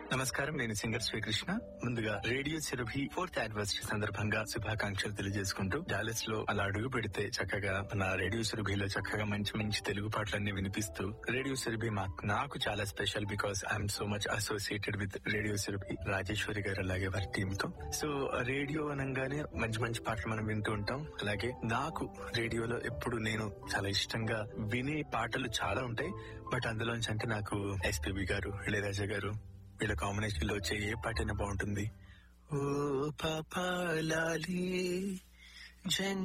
నమస్కారం నేను సింగర్ శ్రీకృష్ణ ముందుగా రేడియో చెరుభి ఫోర్త్ యానివర్సరీ సందర్భంగా శుభాకాంక్షలు తెలియజేసుకుంటూ డాలస్ లో అలా అడుగు పెడితే చక్కగా మన రేడియో చెరుభిలో చక్కగా మంచి మంచి తెలుగు పాటలన్నీ వినిపిస్తూ రేడియో చెరుభి నాకు చాలా special because I'm so much associated with radio చెరుభి రాజేశ్వరి గారు అలాగే వారి టీమ్ తో సో రేడియో అనగానే మంచి మంచి పాటలు మనం వింటూ ఉంటాం అలాగే నాకు రేడియోలో ఎప్పుడు నేను చాలా ఇష్టంగా వినే పాటలు చాలా ఉంటాయి బట్ అందులోంచి అంటే నాకు ఎస్పీబి గారు ఇళయరాజా గారు వీళ్ళ కాంబినేషన్ లో వచ్చే ఏ పాటైనా బాగుంటుంది ఓ పాపాలి జన్